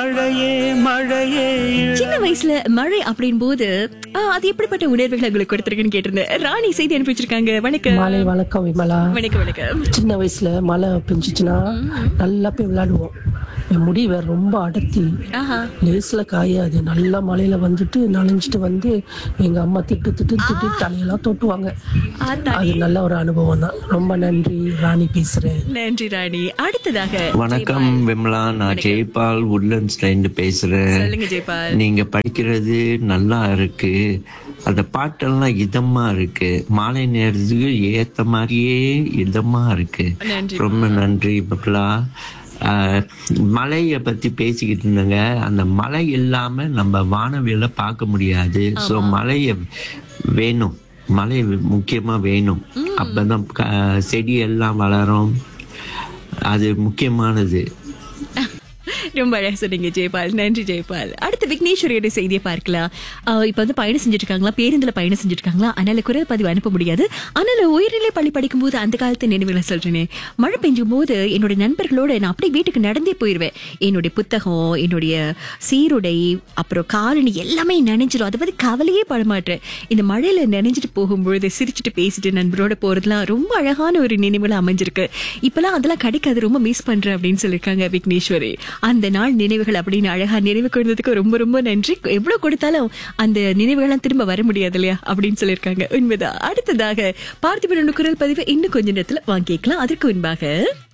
மழையே மழையே சின்ன வயசுல மழை அப்படின் போது ஆ, அது எப்படிப்பட்ட உணர்வுகளை உங்களுக்கு கொடுத்திருக்குன்னு கேட்டிருந்தேன் ராணி செய்தி அனுப்பிச்சிருக்காங்க வணக்கம் மாலை வணக்கம் விமலா வணக்கம் வணக்கம் சின்ன வயசுல மழை பெஞ்சிச்சுன்னா நல்லா போய் விளையாடுவோம் என் முடி வேற ரொம்ப அடர்த்தி ஆஹா லேஸ்ல காயாது நல்லா மழையில வந்துட்டு நனைஞ்சிட்டு வந்து எங்க அம்மா திட்டு திட்டு திட்டு தலையெல்லாம் தொட்டுவாங்க ஆத்தாடி. அது நல்ல ஒரு அனுபவம் தான் ரொம்ப நன்றி ராணி பேசுறேன் நன்றி ராணி அடுத்ததாக வணக்கம் விமலா நான் ஜெய்பால் உட்லண்ட்ஸ்ல இருந்து பேசுறேன் சொல்லுங்க ஜெயபால் நீங்க படிக்கிறது நல்லா இருக்கு அந்த பாட்டெல்லாம் இதமா இருக்கு மாலை நேரத்துக்கு ஏத்த மாதிரியே இதமா இருக்கு நன்றி. ரொம்ப நன்றி விமலா ஆஹ், மலையை பத்தி பேசிக்கிட்டு இருந்தேங்க அந்த மலை இல்லாம நம்ம வானவியல பார்க்க முடியாது ஸோ மலைய வேணும் மழை முக்கியமா வேணும் அப்பதான் க- செடி எல்லாம் வளரும் அது முக்கியமானது ரொம்ப அழகா சொன்னீங்க ஜெயபால் நன்றி ஜெயபால் அடுத்து விக்னேஸ்வரியோட செய்தியை பார்க்கலாம் ஆஹ் இப்ப வந்து பயணம் செஞ்சுட்டு இருக்காங்களா பேருந்துல பயணம் செஞ்சுட்டு இருக்காங்களா அதனால குரல் பதிவு அனுப்ப முடியாது அதனால உயர்நிலை பள்ளி படிக்கும்போது அந்த காலத்து நினைவுகளை சொல்றேனே மழை பெஞ்சும் போது என்னுடைய நண்பர்களோட நான் அப்படியே வீட்டுக்கு நடந்தே போயிருவேன் என்னுடைய புத்தகம் என்னுடைய சீருடை அப்புறம் காலணி எல்லாமே நனைஞ்சிரும் அதை பத்தி கவலையே பட மாட்டேன் இந்த மழையில நனைஞ்சிட்டு போகும்பொழுது சிரிச்சிட்டு பேசிட்டு நண்பரோட போறதுலாம் ரொம்ப அழகான ஒரு நினைவுல அமைஞ்சிருக்கு இப்பெல்லாம் அதெல்லாம் கிடைக்காது ரொம்ப மிஸ் பண்றேன் அப்படின்னு சொல்லியிருக்காங்க விக்னேஸ்வரி அந்த நாள் நினைவுகள் அப்படின்னு அழகா நினைவு கொடுத்ததுக்கு ரொம்ப ரொம்ப நன்றி எவ்வளவு கொடுத்தாலும் அந்த நினைவுகள்லாம் திரும்ப வர முடியாது இல்லையா அப்படின்னு சொல்லியிருக்காங்க உண்மைதான் அடுத்ததாக பார்த்திபன் குரல் பதிவு இன்னும் கொஞ்ச நேரத்துல வாங்கிக்கலாம் அதற்கு முன்பாக